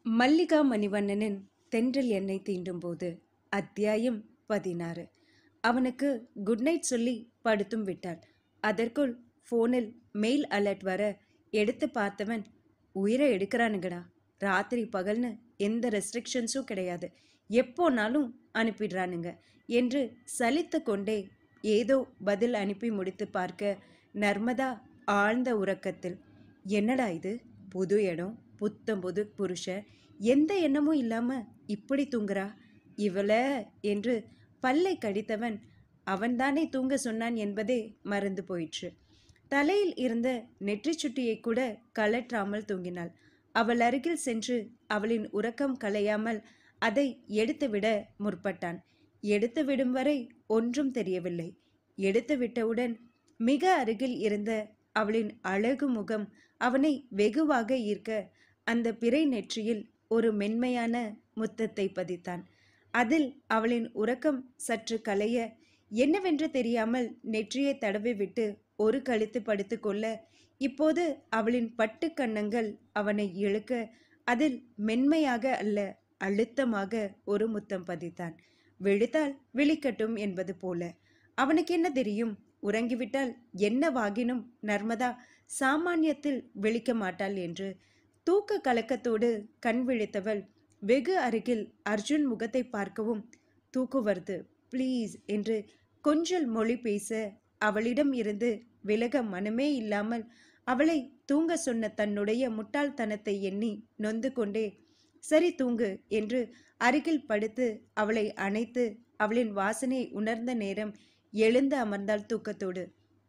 மல்லிகா மணிவண்ணனின் தென்றல் எண்ணெய் தீண்டும் போது அத்தியாயம் பதினாறு அவனுக்கு குட் நைட் சொல்லி படுத்தும் விட்டாள் அதற்குள் ஃபோனில் மெயில் அலர்ட் வர எடுத்து பார்த்தவன் உயிரை எடுக்கிறானுங்கடா ராத்திரி பகல்னு எந்த ரெஸ்ட்ரிக்ஷன்ஸும் கிடையாது எப்போனாலும் அனுப்பிடுறானுங்க என்று சலித்து கொண்டே ஏதோ பதில் அனுப்பி முடித்து பார்க்க நர்மதா ஆழ்ந்த உறக்கத்தில் என்னடா இது புது இடம் புத்தம் புது புருஷன் எந்த எண்ணமும் இல்லாம இப்படி தூங்குறா இவள என்று பல்லை கடித்தவன் அவன்தானே தூங்க சொன்னான் என்பதே மறந்து போயிற்று தலையில் இருந்த நெற்றிச் சுட்டியை கூட கலற்றாமல் தூங்கினாள் அவள் அருகில் சென்று அவளின் உறக்கம் கலையாமல் அதை எடுத்துவிட முற்பட்டான் எடுத்து விடும் வரை ஒன்றும் தெரியவில்லை எடுத்து விட்டவுடன் மிக அருகில் இருந்த அவளின் அழகு முகம் அவனை வெகுவாக ஈர்க்க அந்த பிறை நெற்றியில் ஒரு மென்மையான முத்தத்தை பதித்தான் அதில் அவளின் உறக்கம் சற்று கலைய என்னவென்று தெரியாமல் நெற்றியை தடவி விட்டு ஒரு கழித்து படுத்துக்கொள்ள இப்போது அவளின் பட்டு கன்னங்கள் அவனை இழுக்க அதில் மென்மையாக அல்ல அழுத்தமாக ஒரு முத்தம் பதித்தான் விழித்தால் விழிக்கட்டும் என்பது போல அவனுக்கு என்ன தெரியும் உறங்கிவிட்டால் என்னவாகினும் நர்மதா சாமானியத்தில் விழிக்க மாட்டாள் என்று தூக்க கலக்கத்தோடு கண் விழித்தவள் வெகு அருகில் அர்ஜுன் முகத்தை பார்க்கவும் தூக்கு வருது ப்ளீஸ் என்று கொஞ்சல் மொழி பேச அவளிடம் இருந்து விலக மனமே இல்லாமல் அவளை தூங்க சொன்ன தன்னுடைய முட்டாள்தனத்தை எண்ணி நொந்து கொண்டே சரி தூங்கு என்று அருகில் படுத்து அவளை அணைத்து அவளின் வாசனையை உணர்ந்த நேரம் எழுந்து அமர்ந்தாள் தூக்கத்தோடு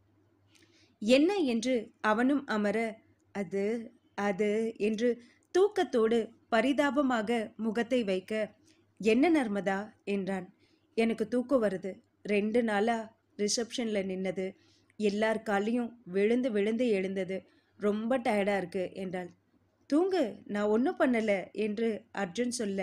என்ன என்று அவனும் அமர அது அது என்று தூக்கத்தோடு பரிதாபமாக முகத்தை வைக்க என்ன நர்மதா என்றான் எனக்கு தூக்கம் வருது ரெண்டு நாளா ரிசப்ஷனில் நின்னது எல்லார் காலையும் விழுந்து விழுந்து எழுந்தது ரொம்ப டயர்டா இருக்கு என்றாள் தூங்கு நான் ஒன்றும் பண்ணல என்று அர்ஜுன் சொல்ல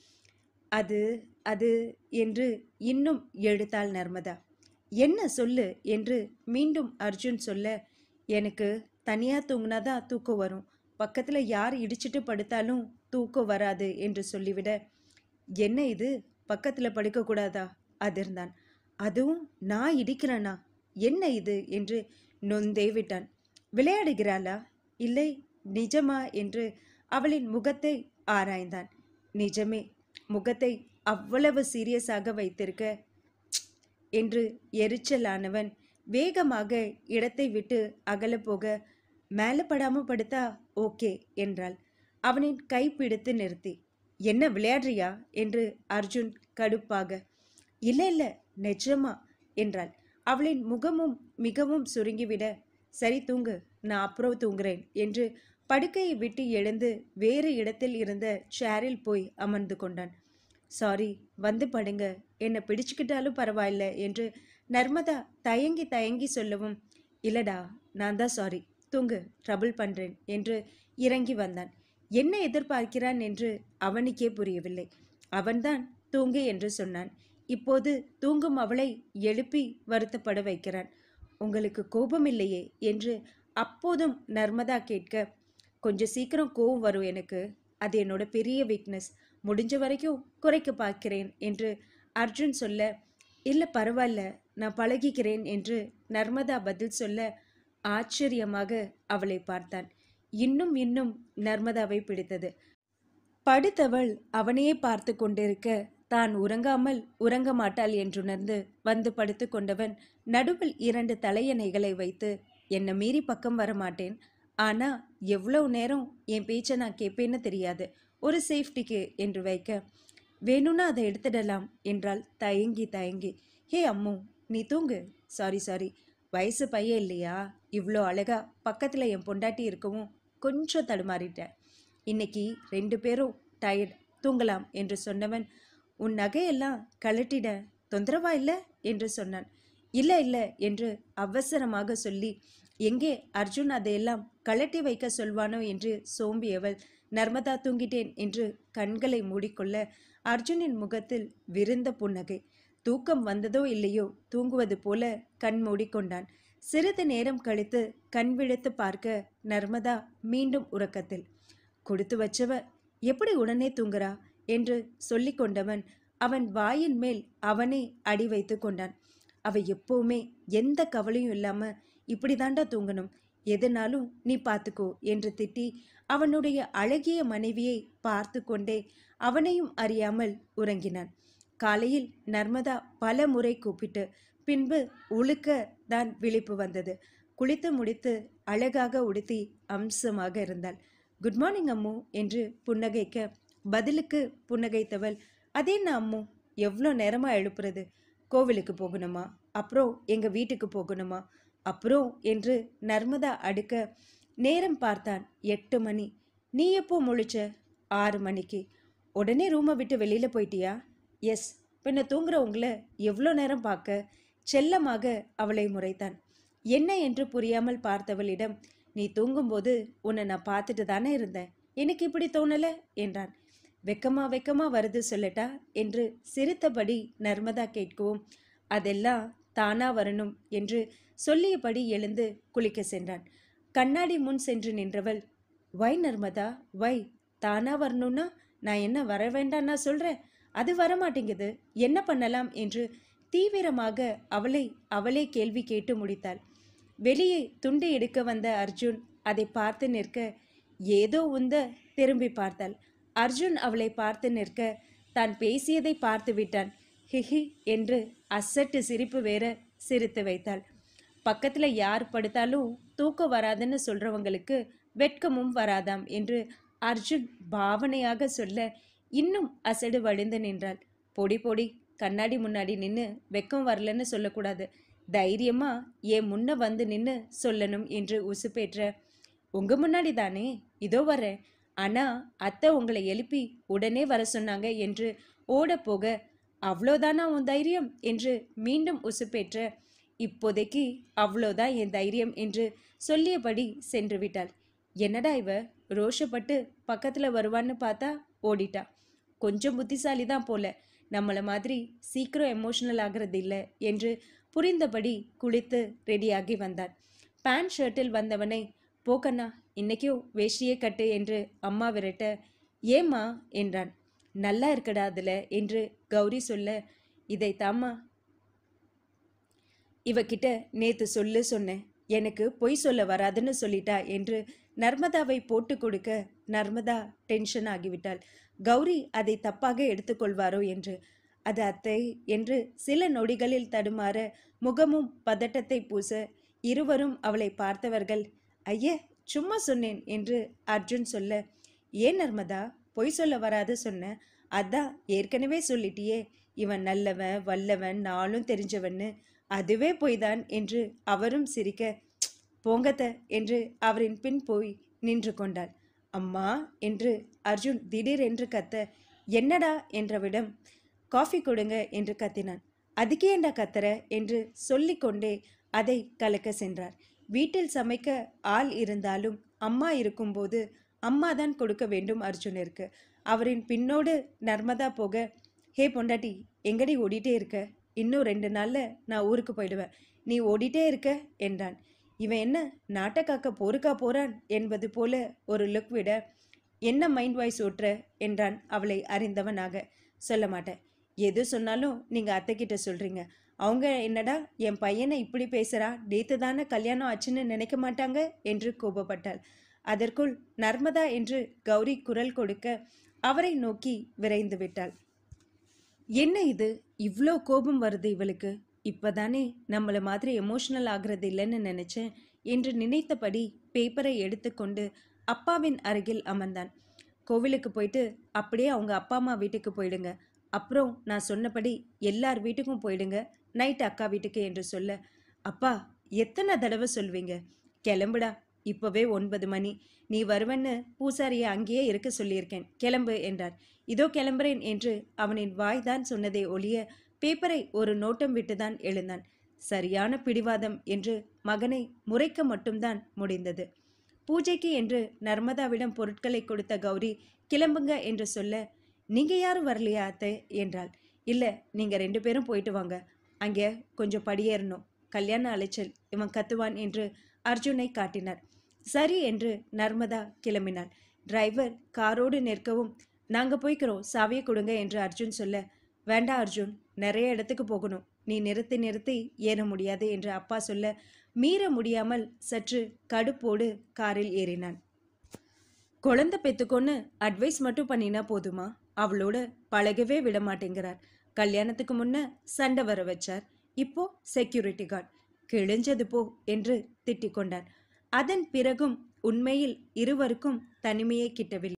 அது அது என்று இன்னும் எடுத்தாள் நர்மதா என்ன சொல்லு என்று மீண்டும் அர்ஜுன் சொல்ல எனக்கு தனியாக தூங்கினாதான் தூக்கம் வரும் பக்கத்தில் யார் இடிச்சிட்டு படுத்தாலும் தூக்கம் வராது என்று சொல்லிவிட என்ன இது பக்கத்தில் படுக்கக்கூடாதா அதிர்ந்தான் அதுவும் நான் இடிக்கிறேனா என்ன இது என்று நொந்தே விட்டான் விளையாடுகிறாளா இல்லை நிஜமா என்று அவளின் முகத்தை ஆராய்ந்தான் நிஜமே முகத்தை அவ்வளவு சீரியஸாக வைத்திருக்க "ப்ச்" என்று எரிச்சலானவன் வேகமாக இடத்தை விட்டு அகல போக மேலே படாம படுத்தா ஓகே என்றாள் அவனின் கை பிடித்து நிறுத்தி என்ன விளையாடுறியா என்று அர்ஜுன் கடுப்பாக இல்லை இல்லை நிஜமா என்றாள் அவளின் முகமும் மிகவும் சுருங்கிவிட சரி தூங்கு நான் அப்புறம் தூங்குறேன் என்று படுக்கையை விட்டு எழுந்து வேறு இடத்தில் இருந்த சேரில் போய் அமர்ந்து கொண்டான் சாரி வந்து படுங்க என்னை பிடிச்சுக்கிட்டாலும் பரவாயில்ல என்று நர்மதா தயங்கி தயங்கி சொல்லவும் இல்லடா நான் தான் சாரி தூங்கு ட்ரபிள் பண்றேன் என்று இறங்கி வந்தான் என்ன எதிர்பார்க்கிறான் என்று அவனுக்கே புரியவில்லை அவன்தான் தூங்கு என்று சொன்னான் இப்போது தூங்கும் அவளை எழுப்பி வருத்தப்பட வைக்கிறான் உங்களுக்கு கோபம் இல்லையே என்று அப்போதும் நர்மதா கேட்க கொஞ்சம் சீக்கிரம் கோபம் வரும் எனக்கு அது என்னோட பெரிய வீக்னஸ் முடிஞ்ச வரைக்கும் குறைக்க பார்க்கிறேன் என்று அர்ஜுன் சொல்ல இல்லை பரவாயில்ல நான் பழகிக்கிறேன் என்று நர்மதா பதில் சொல்ல ஆச்சரியமாக அவளை பார்த்தான் இன்னும் இன்னும் நர்மதாவை பிடித்தது படுத்தவள் அவனையே பார்த்து கொண்டிருக்க தான் உறங்காமல் உறங்க மாட்டாள் என்றுணர்ந்து வந்து படுத்து கொண்டவன் நடுவில் இரண்டு தலையணைகளை வைத்து என்னை மீறி பக்கம் வர மாட்டேன் ஆனா எவ்வளவு நேரம் என் பேச்சை நான் கேட்பேன்னு தெரியாது ஒரு சேஃப்டிக்கு என்று வைக்க வேணும்னா அதை எடுத்துடலாம் என்றாள் தயங்கி தயங்கி ஹே அம்மு நீ தூங்கு சாரி சாரி வயசு பையன் இல்லையா இவ்வளோ அழகா பக்கத்தில் என் பொண்டாட்டி இருக்கவும் கொஞ்சம் தடுமாறிட்டேன் இன்னைக்கு ரெண்டு பேரும் டயர்ட் தூங்கலாம் என்று சொன்னவன் உன் நகையெல்லாம் கழட்டிட தொந்தரவா இல்லை என்று சொன்னான் இல்லை இல்லை என்று அவசரமாக சொல்லி எங்கே அர்ஜுன் அதையெல்லாம் கழட்டி வைக்க சொல்வானோ என்று சோம்பியவள் நர்மதா தூங்கிட்டேன் என்று கண்களை மூடிக்கொள்ள அர்ஜுனின் முகத்தில் விருந்த புன்னகை தூக்கம் வந்ததோ இல்லையோ தூங்குவது போல கண் மூடிக்கொண்டான் சிறிது நேரம் கழித்து கண் விழித்து பார்க்க நர்மதா மீண்டும் உறக்கத்தில் கொடுத்து வச்சவ எப்படி உடனே தூங்குறா என்று சொல்லிக் கொண்டவன் அவன் வாயின் மேல் அவனே அடி வைத்து கொண்டான் அவ எப்பவுமே எந்த கவலையும் இல்லாம இப்படிதாண்டா தூங்கணும் எதுனாலும் நீ பார்த்துக்கோ என்று திட்டி அவனுடைய அழகிய மனைவியை பார்த்து கொண்டே அவனையும் அறியாமல் உறங்கினான் காலையில் நர்மதா பல முறை கூப்பிட்டு பின்பு உழுக்க தான் விழிப்பு வந்தது குளித்து முடித்து அழகாக உடுத்தி அம்சமாக இருந்தாள் குட் மார்னிங் அம்மு என்று புன்னகைக்க பதிலுக்கு புன்னகைத்தவள் அதே என்ன அம்மு எவ்வளோ நேரமா எழுப்புறது கோவிலுக்கு போகணுமா அப்புறம் எங்க வீட்டுக்கு போகணுமா அப்புறம் என்று நர்மதா அடுக்க நேரம் பார்த்தான் எட்டு மணி நீ எப்போ முழிச்ச ஆறு மணிக்கு உடனே ரூமை விட்டு வெளியில போயிட்டியா எஸ் பின்ன தூங்குறவங்கள எவ்வளோ நேரம் பார்க்க செல்லமாக அவளை முறைத்தான் என்ன என்று புரியாமல் பார்த்தவளிடம் நீ தூங்கும்போது உன்னை நான் பார்த்துட்டு தானே இருந்தேன் எனக்கு இப்படி தோணல என்றான் வெக்கமா வெக்கமா வருது சொல்லட்டா என்று சிரித்தபடி நர்மதா கேட்கவும் அதெல்லாம் தானா வரணும் என்று சொல்லியபடி எழுந்து குளிக்க சென்றான் கண்ணாடி முன் சென்று நின்றவள் வை நர்மதா வை தானா வரணும்னா நான் என்ன வர வேண்டாம்னா சொல்றேன் அது வரமாட்டேங்குது என்ன பண்ணலாம் என்று தீவிரமாக அவளை அவளே கேள்வி கேட்டு முடித்தாள் வெளியே துண்டு எடுக்க வந்த அர்ஜுன் அதை பார்த்து நிற்க ஏதோ உந்த திரும்பி பார்த்தாள் அர்ஜுன் அவளை பார்த்து நிற்க தான் பேசியதை பார்த்து விட்டான் ஹிஹி என்று அசட்டு சிரிப்பு வேற சிரித்து வைத்தாள் பக்கத்துல யார் படுத்தாலும் தூக்கம் வராதுன்னு சொல்றவங்களுக்கு வெட்கமும் வராதாம் என்று அர்ஜுன் பாவனையாக சொல்ல இன்னும் அசடு வழிந்து நின்றாள் பொடி பொடி கண்ணாடி முன்னாடி நின்னு வெக்கம் வரலன்னு சொல்லக்கூடாது தைரியமா என் முன்ன வந்து நின்னு சொல்லணும் என்று உசுப்பேற்ற உங்க முன்னாடி தானே இதோ வரேன் ஆனா அத்தை உங்களை எழுப்பி உடனே வர சொன்னாங்க என்று ஓட போக அவ்வளோதானா உன் தைரியம் என்று மீண்டும் உசுப்பேற்ற இப்போதைக்கு அவ்வளோதான் என் தைரியம் என்று சொல்லியபடி சென்று விட்டாள் என்னடா இவ ரோஷப்பட்டு பக்கத்துல வருவான்னு பார்த்தா ஓடிட்டா கொஞ்சம் புத்திசாலி தான் போல நம்மள மாதிரி சீக்கிரம் எமோஷனல் ஆகிறது இல்லை என்று புரிந்தபடி குளித்து ரெடியாகி வந்தான் பேண்ட் ஷர்ட்டில் வந்தவனை போக்கண்ணா இன்னைக்கும் வேஷ்டியே கட்டு என்று அம்மா விரட்ட ஏம்மா என்றான் நல்லா இருக்கடா அதுல என்று கௌரி சொல்ல இதை தாம்மா இவகிட்ட நேத்து சொல்லு சொன்னேன் எனக்கு பொய் சொல்ல வராதுன்னு சொல்லிட்டா என்று நர்மதாவை போட்டு கொடுக்க நர்மதா டென்ஷன் ஆகிவிட்டாள் கௌரி அதை தப்பாக எடுத்துக்கொள்வாரோ என்று அது அத்தை என்று சில நொடிகளில் தடுமாற முகமும் பதட்டத்தை பூச இருவரும் அவளை பார்த்தவர்கள் ஐயே சும்மா சொன்னேன் என்று அர்ஜுன் சொல்ல ஏன் நர்மதா பொய் சொல்ல வராது சொன்ன அதான் ஏற்கனவே சொல்லிட்டியே இவன் நல்லவன் வல்லவன் நாளும் தெரிஞ்சவன்னு அதுவே பொய்தான் என்று அவரும் சிரிக்க "ப்ச், போங்கத்த என்று அவரின் பின் போய் நின்று கொண்டாள் அம்மா என்று அர்ஜுன் திடீரென்று கத்த என்னடா என்றவிடம் காஃபி கொடுங்க என்று கத்தினான் அதுக்கே ஏண்டா கத்துற என்று சொல்லிக்கொண்டே அதை கலக்க சென்றார் வீட்டில் சமைக்க ஆள் இருந்தாலும் அம்மா இருக்கும்போது அம்மா தான் கொடுக்க வேண்டும் அர்ஜுனிற்கு அவரின் பின்னோடு நர்மதா போக ஹே பொண்டாட்டி எங்கடி ஓடிட்டே இருக்க இன்னும் ரெண்டு நாள்ல நான் ஊருக்கு போயிடுவேன் நீ ஓடிட்டே இருக்க என்றான் இவன் என்ன நாட்டை காக்க போருக்கா போறான் என்பது போல ஒரு லுக் விட என்ன மைண்ட் வாய்ஸ் ஓட்டுற என்றான் அவளை அறிந்தவனாக சொல்ல மாட்டேன் எது சொன்னாலும் நீங்க அத்தைக்கிட்ட சொல்றீங்க அவங்க என்னடா என் பையனை இப்படி பேசுறா நேத்து தானே கல்யாணம் ஆச்சுன்னு நினைக்க மாட்டாங்க என்று கோபப்பட்டாள் அதற்குள் நர்மதா என்று கௌரி குரல் கொடுக்க அவரை நோக்கி விரைந்து விட்டாள் என்ன இது இவ்வளோ கோபம் வருது இவளுக்கு இப்பதானே நம்மள மாதிரி எமோஷனல் ஆகிறது இல்லைன்னு நினைச்சேன் என்று நினைத்தபடி பேப்பரை எடுத்துக்கொண்டு அப்பாவின் அருகில் அமர்ந்தான் கோவிலுக்கு போயிட்டு அப்படியே அவங்க அப்பா அம்மா வீட்டுக்கு போயிடுங்க அப்புறம் நான் சொன்னபடி எல்லார் வீட்டுக்கும் போயிடுங்க நைட் அக்கா வீட்டுக்கு என்று சொல்ல அப்பா எத்தனை தடவை சொல்வீங்க கிளம்புடா இப்பவே ஒன்பது மணி நீ வருவன்னு பூசாரியை அங்கேயே இருக்க சொல்லியிருக்கேன் கிளம்பு என்றார் இதோ கிளம்புறேன் என்று அவனின் வாய்தான் சொன்னதை ஒழிய பேப்பரை ஒரு நோட்டம் விட்டுதான் எழுந்தான் சரியான பிடிவாதம் என்று மகனை முறைக்க மட்டும்தான் முடிந்தது பூஜைக்கு என்று நர்மதாவிடம் பொருட்களை கொடுத்த கௌரி கிளம்புங்க என்று சொல்ல நீங்க யாரும் வரலையா அத்தை என்றாள் இல்ல நீங்க ரெண்டு பேரும் போயிட்டு வாங்க அங்க கொஞ்சம் படியேறணும் கல்யாண அலைச்சல் இவன் கத்துவான் என்று அர்ஜுனை காட்டினார் சரி என்று நர்மதா கிளம்பினாள் டிரைவர் காரோடு நிற்கவும் நாங்க போய்க்கிறோம் சாவியை கொடுங்க என்று அர்ஜுன் சொல்ல வேண்டாம் அர்ஜுன் நிறைய இடத்துக்கு போகணும் நீ நிறுத்தி நிறுத்தி ஏற முடியாது என்று அப்பா சொல்ல மீற முடியாமல் சற்று கடுப்போடு காரில் ஏறினான் குழந்தை பெத்துக்கொன்னு அட்வைஸ் மட்டும் பண்ணினா போதுமா அவளோட பழகவே விட மாட்டேங்கிறார் கல்யாணத்துக்கு முன்ன சண்டை வர வச்சார் இப்போ செக்யூரிட்டி கார்டு கிழிஞ்சது போ என்று திட்டிக் கொண்டான் அதன் பிறகும் உண்மையில் இருவருக்கும் தனிமையே கிட்டவில்லை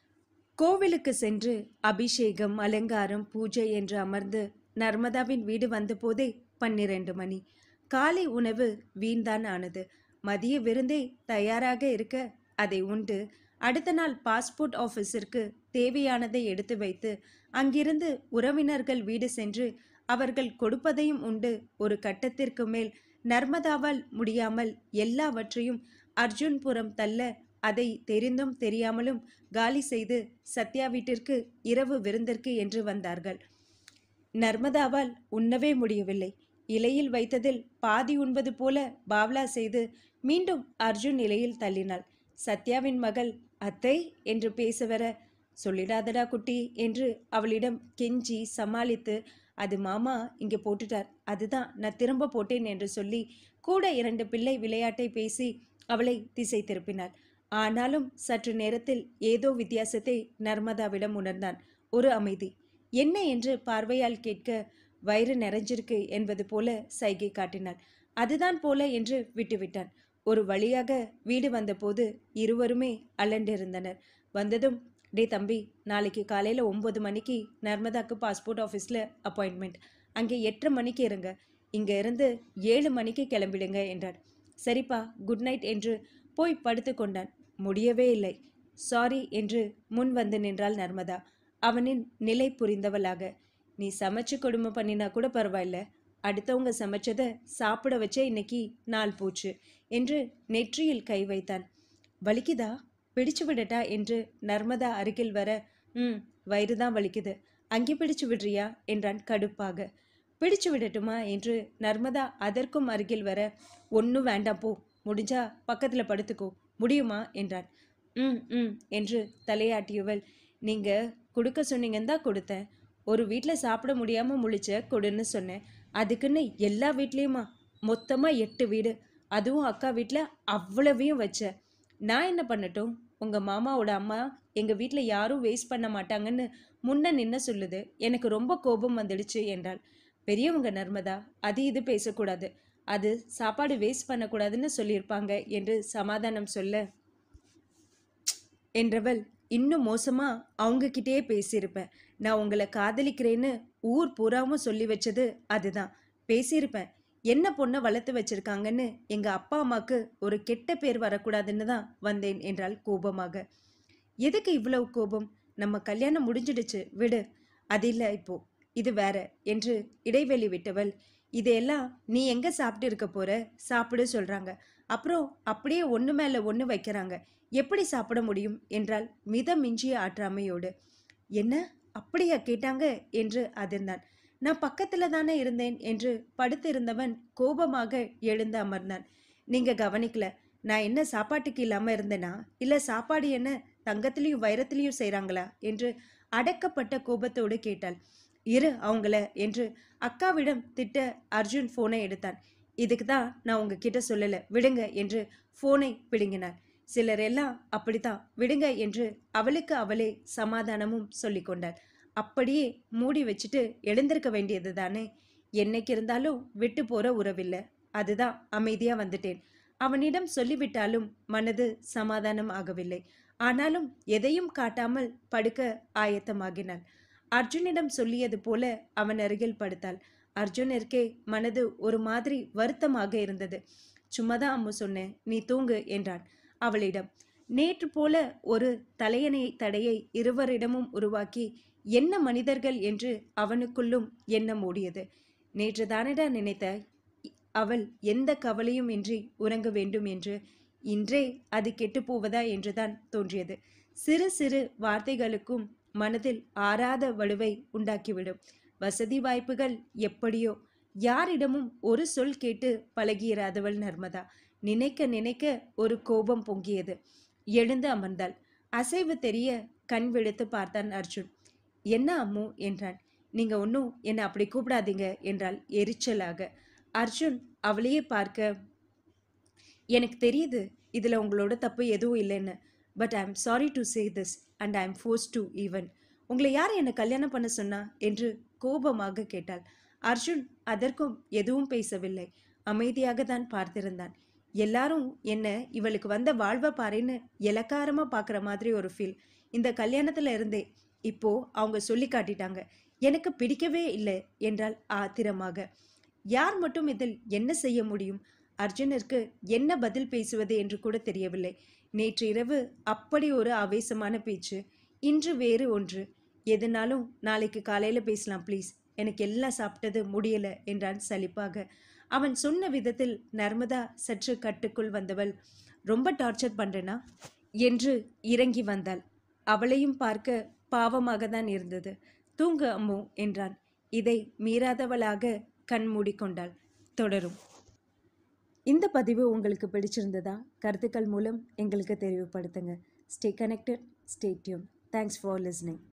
கோவிலுக்கு சென்று அபிஷேகம் அலங்காரம் பூஜை என்று அமர்ந்து நர்மதாவின் வீடு வந்தபோதே பன்னிரண்டு மணி காலை உணவு வீண்தான் ஆனது மதிய விருந்தே தயாராக இருக்க அதை உண்டு அடுத்த நாள் பாஸ்போர்ட் ஆஃபீஸிற்கு தேவையானதை எடுத்து வைத்து அங்கிருந்து உறவினர்கள் வீடு சென்று அவர்கள் கொடுப்பதையும் உண்டு ஒரு கட்டத்திற்கு மேல் நர்மதாவால் முடியாமல் எல்லாவற்றையும் அர்ஜுன்புரம் தள்ள அதை தெரிந்தும் தெரியாமலும் காலி செய்து சத்யா வீட்டிற்கு இரவு விருந்திற்கு என்று வந்தார்கள் நர்மதாவால் உண்ணவே முடியவில்லை இலையில் வைத்ததில் பாதி உண்பது போல பாவ்லா செய்து மீண்டும் அர்ஜுன் இலையில் தள்ளினாள் சத்யாவின் மகள் அத்தை என்று பேச வர சொல்லிடாதடா குட்டி என்று அவளிடம் கெஞ்சி சமாளித்து அது மாமா இங்கே போட்டுட்டார் அதுதான் நான் திரும்ப போட்டேன் என்று சொல்லி கூட இரண்டு பிள்ளை விளையாட்டை பேசி அவளை திசை திருப்பினாள் ஆனாலும் சற்று நேரத்தில் ஏதோ வித்தியாசத்தை நர்மதாவிடம் உணர்ந்தான் ஒரு அமைதி என்ன என்று பார்வையால் கேட்க வயிறு நிறைஞ்சிருக்கு என்பது போல சைகை காட்டினாள் அதுதான் போல என்று விட்டுவிட்டான் ஒரு வழியாக வீடு வந்தபோது இருவருமே அலண்டிருந்தனர் வந்ததும் டே தம்பி நாளைக்கு காலையில் ஒம்பது மணிக்கு நர்மதாக்கு பாஸ்போர்ட் ஆஃபீஸில் அப்பாயின்மெண்ட் அங்கே எட்டரை மணிக்கு இருங்க இங்கே இருந்து ஏழு மணிக்கு கிளம்பிடுங்க என்றார் சரிப்பா குட் நைட் என்று போய் படுத்து கொண்டான் முடியவே இல்லை சாரி என்று முன் வந்து நின்றாள் நர்மதா அவனின் நிலை புரிந்தவளாக நீ சமைச்சு கொடுமை பண்ணினா கூட பரவாயில்ல அடுத்தவங்க சமைச்சதை சாப்பிட வச்சே இன்னைக்கு நாள் போச்சு என்று நெற்றியில் கை வைத்தான் வலிக்குதா பிடிச்சு விடட்டா என்று நர்மதா அருகில் வர ம் வயிறு தான் வலிக்குது அங்கே பிடிச்சு விடுறியா என்றான் கடுப்பாக பிடிச்சு விடட்டுமா என்று நர்மதா அதற்கும் அருகில் வர ஒன்றும் வேண்டாம் போ முடிஞ்சா பக்கத்தில் படுத்துக்கோ முடியுமா என்றான் ம் ம் என்று தலையாட்டியவள் நீங்கள் கொடுக்க சொன்னீங்கன்னு தான் கொடுத்தேன் ஒரு வீட்டில் சாப்பிட முடியாமல் முழிச்ச கொடுன்னு சொன்னேன் அதுக்குன்னு எல்லா வீட்லேயுமா மொத்தமாக எட்டு வீடு அதுவும் அக்கா வீட்டில் அவ்வளவையும் வச்ச நான் என்ன பண்ணட்டும் உங்கள் மாமாவோட அம்மா எங்கள் வீட்டில் யாரும் வேஸ்ட் பண்ண மாட்டாங்கன்னு முன்ன நின்ன சொல்லுது எனக்கு ரொம்ப கோபம் வந்துடுச்சு என்றாள் பெரியவங்க நர்மதா அது இது பேசக்கூடாது அது சாப்பாடு வேஸ்ட் பண்ணக்கூடாதுன்னு சொல்லியிருப்பாங்க என்று சமாதானம் சொல்ல என்றவள் இன்னும் மோசமா அவங்க கிட்டேயே பேசியிருப்பேன் நான் உங்களை காதலிக்கிறேன்னு ஊர் பூராவும் சொல்லி வச்சது அதுதான் பேசியிருப்பேன் என்ன பொண்ணை வளர்த்து வச்சிருக்காங்கன்னு எங்க அப்பா அம்மாக்கு ஒரு கெட்ட பேர் வரக்கூடாதுன்னு தான் வந்தேன் என்றாள் கோபமாக எதுக்கு இவ்வளவு கோபம் நம்ம கல்யாணம் முடிஞ்சிடுச்சு விடு அது இல்லை இப்போ இது வேற என்று இடைவெளி விட்டவள் இதையெல்லாம் நீ எங்க சாப்பிட்டு இருக்க போற சாப்பிடு சொல்றாங்க அப்புறம் அப்படியே ஒன்று மேலே ஒன்று வைக்கிறாங்க எப்படி சாப்பிட முடியும் என்றால் மிதமிஞ்சிய ஆற்றாமையோடு என்ன அப்படியா கேட்டாங்க என்று அதிர்ந்தான் நான் பக்கத்துல தானே இருந்தேன் என்று படுத்திருந்தவன் கோபமாக எழுந்து அமர்ந்தான் நீங்க கவனிக்கல நான் என்ன சாப்பாட்டுக்கு இல்லாம இருந்தேனா இல்ல சாப்பாடு என்ன தங்கத்திலையும் வைரத்திலையும் செய்றாங்களா என்று அடக்கப்பட்ட கோபத்தோடு கேட்டாள் இரு அவங்கள என்று அக்காவிடம் திட்ட அர்ஜுன் போனை எடுத்தான் இதுக்கு தான் நான் உங்ககிட்ட சொல்லல விடுங்க என்று போனை பிடுங்கினாள் சிலர் எல்லாம் அப்படித்தான் விடுங்க என்று அவளுக்கு அவளே சமாதானமும் சொல்லிக் கொண்டாள் அப்படியே மூடி வச்சுட்டு எழுந்திருக்க வேண்டியது தானே என்னைக்கு இருந்தாலும் விட்டு போற உறவில்லை அதுதான் அமைதியா வந்துட்டேன் அவனிடம் சொல்லிவிட்டாலும் மனது சமாதானம் ஆகவில்லை ஆனாலும் எதையும் காட்டாமல் படுக்க ஆயத்தமாகினாள் அர்ஜுனிடம் சொல்லியது போல அவன் அருகில் படுத்தாள் அர்ஜுனிற்கே மனது ஒரு மாதிரி வருத்தமாக இருந்தது சும்மாதான் அம்மு சொன்னேன் நீ தூங்கு என்றான் அவளிடம் நேற்று போல ஒரு தலையணை தடையை இருவரிடமும் உருவாக்கி என்ன மனிதர்கள் என்று அவனுக்குள்ளும் எண்ணம் ஓடியது நேற்று தானடா நினைத்த அவள் எந்த கவலையும் இன்றி உறங்க வேண்டும் என்று இன்றே அது கெட்டு போவதா என்றுதான் தோன்றியது சிறு சிறு வார்த்தைகளுக்கும் மனதில் ஆறாத வலுவை உண்டாக்கிவிடும் வசதி வாய்ப்புகள் எப்படியோ யாரிடமும் ஒரு சொல் கேட்டு பழகியிராதவள் நர்மதா நினைக்க நினைக்க ஒரு கோபம் பொங்கியது எழுந்து அமர்ந்தாள் அசைவு தெரிய கண் விடுத்து பார்த்தான் அர்ஜுன் என்ன அம்மு என்றான் நீங்க ஒன்றும் என்னை அப்படி கூப்பிடாதீங்க என்றாள் எரிச்சலாக அர்ஜுன் அவளையே பார்க்க எனக்கு தெரியுது இதில் உங்களோட தப்பு எதுவும் இல்லைன்னு but I am sorry to say this and I am force to even உங்களை யார் என்னை கல்யாணம் பண்ண சொன்னா என்று கோபமாக கேட்டாள் அர்ஜுன் அதற்கும் எதுவும் பேசவில்லை அமைதியாக தான் பார்த்திருந்தான் எல்லாரும் என்ன இவளுக்கு வந்த வாழ்வை பாருன்னு இலக்காரமா பார்க்குற மாதிரி ஒரு ஃபீல் இந்த கல்யாணத்துல இருந்தே இப்போ அவங்க சொல்லி காட்டிட்டாங்க எனக்கு பிடிக்கவே இல்லை என்றால் ஆத்திரமாக யார் மட்டும் இதில் என்ன செய்ய முடியும் அர்ஜுனிற்கு என்ன பதில் பேசுவது என்று கூட தெரியவில்லை நேற்று இரவு அப்படி ஒரு ஆவேசமான பேச்சு இன்று வேறு ஒன்று எதுனாலும் நாளைக்கு காலையில் பேசலாம் ப்ளீஸ் எனக்கு எல்லாம் சாப்பிட்டது முடியல என்றான் சலிப்பாக அவன் சொன்ன விதத்தில் நர்மதா சற்று கட்டுக்குள் வந்தவள் ரொம்ப டார்ச்சர் பண்றேனா என்று இறங்கி வந்தாள் அவளையும் பார்க்க பாவமாக தான் இருந்தது தூங்கு அம்மு என்றான் இதை மீறாதவளாக கண் மூடிக்கொண்டாள் தொடரும் இந்த பதிவு உங்களுக்கு பிடிச்சிருந்ததா கருத்துக்கள் மூலம் எங்களுக்கு தெரிவுபடுத்துங்க stay connected stay tune thanks for listening